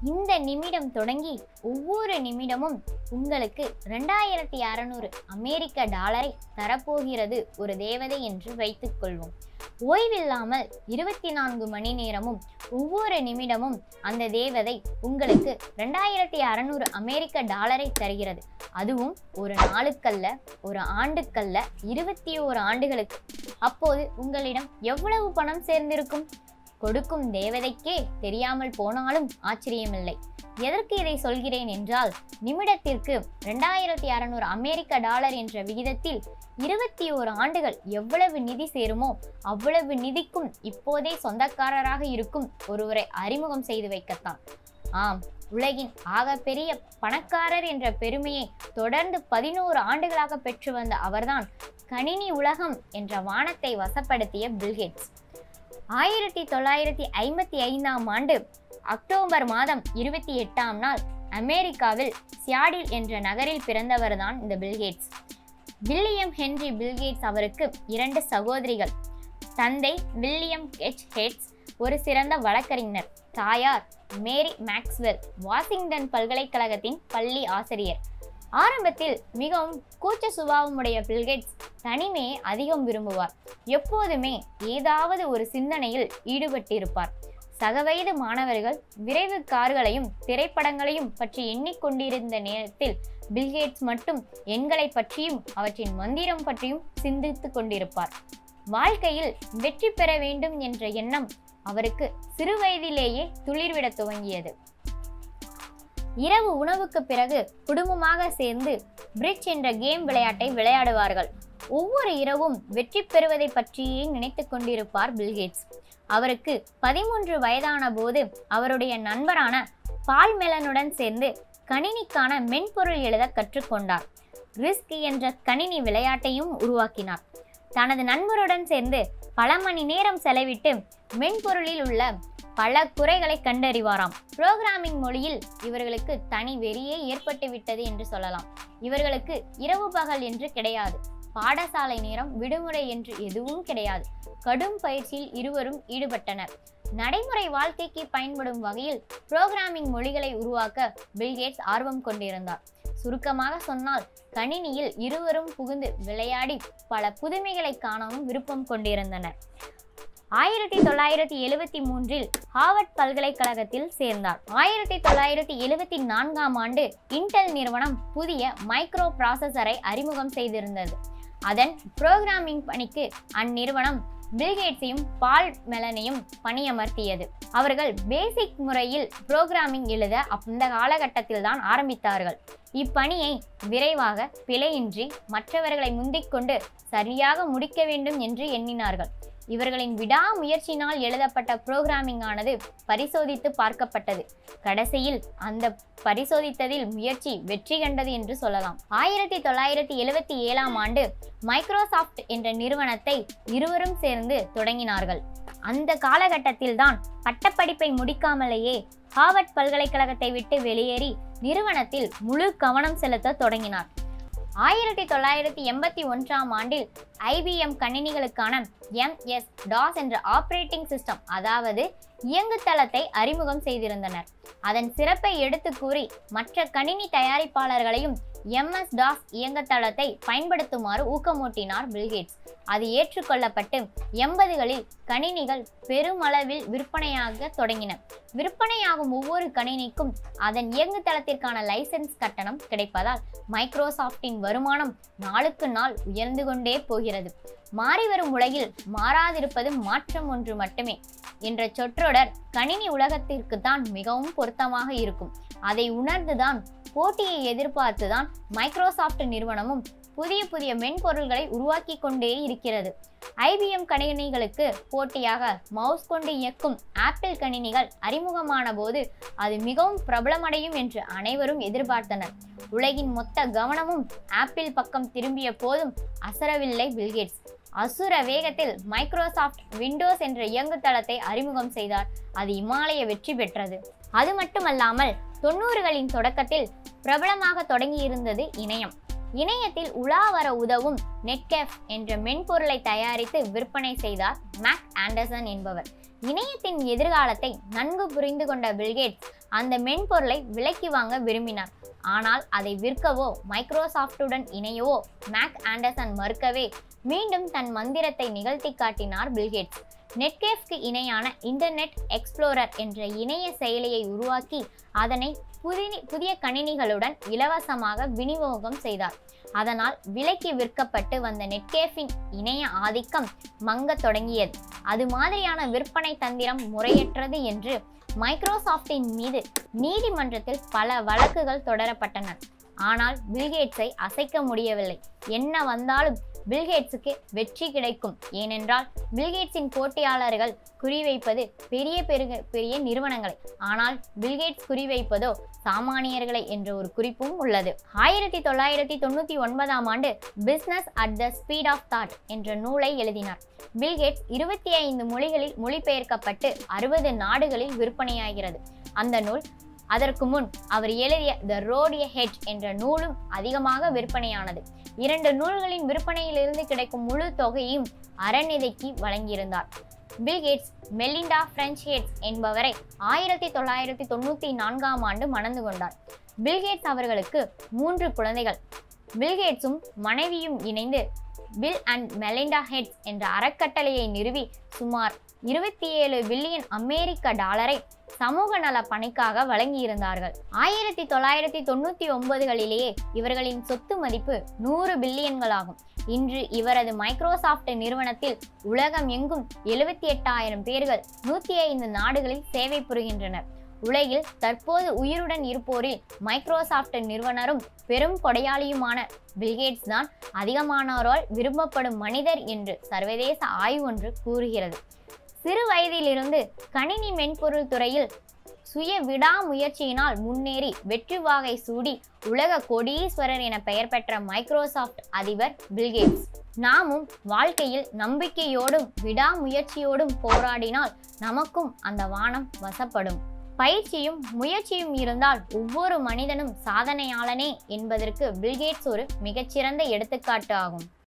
இந்த நிமிடம் தொடங்கி ஒவ்வொரு நிமிடமும் உங்களுக்கு ரெண்டாயிரத்தி அறநூறு அமெரிக்க டாலரை தரப்போகிறது ஒரு தேவதை என்று வைத்துக்கொள்வோம் ஓய்வில்லாமல் இருபத்தி நான்கு மணி நேரமும் ஒவ்வொரு நிமிடமும் அந்த தேவதை உங்களுக்கு ரெண்டாயிரத்தி அறநூறு அமெரிக்க டாலரை தருகிறது அதுவும் ஒரு நாளுக்கல்ல ஒரு ஆண்டுக்கல்ல இருபத்தி ஓரு ஆண்டுகளுக்கு அப்போது உங்களிடம் எவ்வளவு பணம் சேர்ந்திருக்கும் கொடுக்கும் தேவதைக்கே தெரியாமல் போனாலும் ஆச்சரியமில்லை எதற்கு இதை சொல்கிறேன் என்றால் நிமிடத்திற்கு ரெண்டாயிரத்தி அறநூறு அமெரிக்க டாலர் என்ற விகிதத்தில் இருபத்தி ஓரு ஆண்டுகள் எவ்வளவு நிதி சேருமோ அவ்வளவு நிதிக்கும் இப்போதே சொந்தக்காரராக இருக்கும் ஒருவரை அறிமுகம் செய்து வைக்கத்தான் ஆம் உலகின் ஆகப்பெரிய பணக்காரர் என்ற பெருமையை தொடர்ந்து பதினோரு ஆண்டுகளாக பெற்று வந்த அவர்தான் கணினி உலகம் என்ற வானத்தை வசப்படுத்திய பில்கேட்ஸ் ஆயிரத்தி தொள்ளாயிரத்தி ஐம்பத்தி ஐந்தாம் ஆண்டு அக்டோபர் மாதம் இருபத்தி எட்டாம் நாள் அமெரிக்காவில் சியாடில் என்ற நகரில் பிறந்தவர்தான் இந்த பில்கேட்ஸ் வில்லியம் ஹென்றி பில்கேட்ஸ் அவருக்கு இரண்டு சகோதரிகள் தந்தை வில்லியம் எச் ஹெட்ஸ் ஒரு சிறந்த வழக்கறிஞர் தாயார் மேரி மேக்ஸ்வெல் வாஷிங்டன் பல்கலைக்கழகத்தின் பள்ளி ஆசிரியர் ஆரம்பத்தில் மிகவும் கூச்ச சுபாவமுடைய பில்கேட்ஸ் தனிமையை அதிகம் விரும்புவார் எப்போதுமே ஏதாவது ஒரு சிந்தனையில் ஈடுபட்டிருப்பார் சகவயது மாணவர்கள் விரைவு கார்களையும் திரைப்படங்களையும் பற்றி எண்ணிக்கொண்டிருந்த நேரத்தில் பில்கேட்ஸ் மட்டும் எண்களை பற்றியும் அவற்றின் மந்திரம் பற்றியும் சிந்தித்துக் கொண்டிருப்பார் வாழ்க்கையில் வெற்றி பெற வேண்டும் என்ற எண்ணம் அவருக்கு சிறு வயதிலேயே துளிர்விடத் துவங்கியது இரவு உணவுக்கு பிறகு குடும்பமாக சேர்ந்து பிரிட்ஜ் என்ற கேம் விளையாட்டை விளையாடுவார்கள் ஒவ்வொரு இரவும் வெற்றி பெறுவதை பற்றியே நினைத்து கொண்டிருப்பார் பில்கேட்ஸ் அவருக்கு பதிமூன்று வயதான போது அவருடைய நண்பரான பால் மெலனுடன் சேர்ந்து கணினிக்கான மென்பொருள் எழுத கற்றுக்கொண்டார் ரிஸ்க் என்ற கணினி விளையாட்டையும் உருவாக்கினார் தனது நண்பருடன் சேர்ந்து பல மணி நேரம் செலவிட்டு மென்பொருளில் உள்ள பல குறைகளை கண்டறிவாராம் புரோகிராமிங் மொழியில் இவர்களுக்கு தனி வெறியே ஏற்பட்டு விட்டது என்று சொல்லலாம் இவர்களுக்கு இரவு பகல் என்று கிடையாது பாடசாலை நேரம் விடுமுறை என்று எதுவும் கிடையாது கடும் பயிற்சியில் இருவரும் ஈடுபட்டனர் நடைமுறை வாழ்க்கைக்கு பயன்படும் வகையில் புரோகிராமிங் மொழிகளை உருவாக்க பில்கேட்ஸ் ஆர்வம் கொண்டிருந்தார் சுருக்கமாக சொன்னால் கணினியில் இருவரும் புகுந்து விளையாடி பல புதுமைகளை காணவும் விருப்பம் கொண்டிருந்தனர் ஆயிரத்தி தொள்ளாயிரத்தி எழுவத்தி மூன்றில் ஹார்வர்ட் பல்கலைக்கழகத்தில் சேர்ந்தார் ஆயிரத்தி தொள்ளாயிரத்தி எழுவத்தி நான்காம் ஆண்டு இன்டெல் நிறுவனம் புதிய மைக்ரோ ப்ராசஸரை அறிமுகம் செய்திருந்தது அதன் புரோகிராமிங் பணிக்கு அந்நிறுவனம் பில்கேட்ஸையும் பால் மெலனையும் பணியமர்த்தியது அவர்கள் பேசிக் முறையில் புரோகிராமிங் எழுத அந்த காலகட்டத்தில் தான் ஆரம்பித்தார்கள் இப்பணியை விரைவாக பிழையின்றி மற்றவர்களை முந்திக்கொண்டு சரியாக முடிக்க வேண்டும் என்று எண்ணினார்கள் இவர்களின் விடாமுயற்சியினால் எழுதப்பட்ட புரோகிராமிங் ஆனது பரிசோதித்து பார்க்கப்பட்டது கடைசியில் அந்த பரிசோதித்ததில் முயற்சி வெற்றி கண்டது என்று சொல்லலாம் ஆயிரத்தி தொள்ளாயிரத்தி எழுவத்தி ஏழாம் ஆண்டு மைக்ரோசாஃப்ட் என்ற நிறுவனத்தை இருவரும் சேர்ந்து தொடங்கினார்கள் அந்த காலகட்டத்தில் தான் பட்டப்படிப்பை முடிக்காமலேயே ஹார்வர்ட் பல்கலைக்கழகத்தை விட்டு வெளியேறி நிறுவனத்தில் முழு கவனம் செலுத்த தொடங்கினார் ஆயிரத்தி தொள்ளாயிரத்தி எண்பத்தி ஒன்றாம் ஆண்டில் ஐபிஎம் கணினிகளுக்கான எம்எஸ் டாஸ் என்ற ஆபரேட்டிங் சிஸ்டம் அதாவது இயங்குதளத்தை அறிமுகம் செய்திருந்தனர் அதன் சிறப்பை எடுத்து கூறி மற்ற கணினி தயாரிப்பாளர்களையும் எம்எஸ் டாஸ் இயங்குதளத்தை பயன்படுத்துமாறு ஊக்கமூட்டினார் பில்கேட்ஸ் அது ஏற்றுக்கொள்ளப்பட்டு எண்பதுகளில் கணினிகள் பெருமளவில் விற்பனையாக தொடங்கின விற்பனையாகும் ஒவ்வொரு கணினிக்கும் அதன் இயங்குதளத்திற்கான லைசென்ஸ் கட்டணம் கிடைப்பதால் மைக்ரோசாஃப்டின் வருமானம் நாளுக்கு நாள் உயர்ந்து கொண்டே போகிறது மாறிவரும் உலகில் மாறாதிருப்பது மாற்றம் ஒன்று மட்டுமே என்ற சொற்றொடர் கணினி உலகத்திற்கு தான் மிகவும் பொருத்தமாக இருக்கும் அதை உணர்ந்துதான் போட்டியை எதிர்பார்த்துதான் மைக்ரோசாஃப்ட் நிறுவனமும் புதிய புதிய மென்பொருள்களை உருவாக்கி கொண்டே இருக்கிறது ஐபிஎம் கணினிகளுக்கு போட்டியாக மவுஸ் கொண்டு இயக்கும் ஆப்பிள் கணினிகள் அறிமுகமான போது அது மிகவும் பிரபலமடையும் என்று அனைவரும் எதிர்பார்த்தனர் உலகின் மொத்த கவனமும் ஆப்பிள் பக்கம் திரும்பிய போதும் அசரவில்லை பில்கேட்ஸ் அசுர வேகத்தில் மைக்ரோசாஃப்ட் விண்டோஸ் என்ற இயங்குதளத்தை அறிமுகம் செய்தார் அது இமாலய வெற்றி பெற்றது அது மட்டுமல்லாமல் தொண்ணூறுகளின் தொடக்கத்தில் பிரபலமாக தொடங்கியிருந்தது இணையம் இணையத்தில் உலா வர உதவும் நெட்கேஃப் என்ற மென்பொருளை தயாரித்து விற்பனை செய்தார் மேக் ஆண்டர்சன் என்பவர் இணையத்தின் எதிர்காலத்தை நன்கு புரிந்து கொண்ட பில்கேட்ஸ் அந்த மென்பொருளை விலைக்கு வாங்க விரும்பினார் ஆனால் அதை விற்கவோ மைக்ரோசாஃப்ட்டுடன் இணையவோ மேக் ஆண்டர்சன் மறுக்கவே மீண்டும் தன் மந்திரத்தை நிகழ்த்தி காட்டினார் பில்கேட்ஸ் நெட்கேஃப்க்கு இணையான இன்டர்நெட் எக்ஸ்ப்ளோரர் என்ற இணைய செயலியை உருவாக்கி அதனை புதிய புதிய கணினிகளுடன் இலவசமாக விநியோகம் செய்தார் அதனால் விலைக்கு விற்கப்பட்டு வந்த நெட்கேஃபின் இணைய ஆதிக்கம் மங்கத் தொடங்கியது அது மாதிரியான விற்பனை தந்திரம் முறையற்றது என்று மைக்ரோசாஃப்டின் மீது நீதிமன்றத்தில் பல வழக்குகள் தொடரப்பட்டன ஆனால் பில்கேட்ஸை அசைக்க முடியவில்லை என்ன வந்தாலும் பில்கேட்ஸுக்கு வெற்றி கிடைக்கும் ஏனென்றால் பில்கேட்ஸின் போட்டியாளர்கள் குறிவைப்பது பெரிய பெருக பெரிய நிறுவனங்களை ஆனால் பில்கேட்ஸ் குறிவைப்பதோ சாமானியர்களை என்ற ஒரு குறிப்பும் உள்ளது ஆயிரத்தி தொள்ளாயிரத்தி தொண்ணூற்றி ஒன்பதாம் ஆண்டு business at the speed of thought என்ற நூலை எழுதினார் பில்கேட்ஸ் இருபத்தி ஐந்து மொழிகளில் மொழிபெயர்க்கப்பட்டு அறுபது நாடுகளில் விற்பனையாகிறது அந்த நூல் அதற்கு முன் அவர் எழுதிய த ரோட் எ ஹெட் என்ற நூலும் அதிகமாக விற்பனையானது இரண்டு நூல்களின் விற்பனையிலிருந்து கிடைக்கும் முழு தொகையும் அறநிதிக்கு வழங்கியிருந்தார் பில்கேட்ஸ் மெலிண்டா பிரெஞ்ச் ஹேட்ஸ் என்பவரை ஆயிரத்தி தொள்ளாயிரத்தி தொண்ணூற்றி நான்காம் ஆண்டு மணந்து கொண்டார் பில்கேட்ஸ் அவர்களுக்கு மூன்று குழந்தைகள் பில்கேட்ஸும் மனைவியும் இணைந்து பில் அண்ட் மெலிண்டா ஹெட்ஸ் என்ற அறக்கட்டளையை நிறுவி சுமார் இருபத்தி ஏழு பில்லியன் அமெரிக்க டாலரை சமூக நல பணிக்காக வழங்கியிருந்தார்கள் ஆயிரத்தி தொள்ளாயிரத்தி தொண்ணூற்றி ஒன்பதுகளிலேயே இவர்களின் சொத்து மதிப்பு நூறு பில்லியன்களாகும் இன்று இவரது மைக்ரோசாஃப்ட் நிறுவனத்தில் உலகம் எங்கும் எழுபத்தி எட்டாயிரம் பேர்கள் நூற்றி ஐந்து நாடுகளில் சேவை புரிகின்றனர் உலகில் தற்போது உயிருடன் இருப்போரில் மைக்ரோசாஃப்ட் நிறுவனரும் பெரும் கொடையாளியுமான பில்கேட்ஸ் தான் அதிகமானோரால் விரும்பப்படும் மனிதர் என்று சர்வதேச ஆய்வு ஒன்று கூறுகிறது சிறு வயதிலிருந்து கணினி மென்பொருள் துறையில் சுய விடாமுயற்சியினால் முன்னேறி வெற்றி வாகை சூடி உலக கோடீஸ்வரர் என பெயர் பெற்ற மைக்ரோசாஃப்ட் அதிபர் பில்கேட்ஸ் நாமும் வாழ்க்கையில் நம்பிக்கையோடும் விடாமுயற்சியோடும் போராடினால் நமக்கும் அந்த வானம் வசப்படும் பயிற்சியும் முயற்சியும் இருந்தால் ஒவ்வொரு மனிதனும் சாதனையாளனே என்பதற்கு பில்கேட்ஸ் ஒரு மிகச்சிறந்த எடுத்துக்காட்டு ஆகும்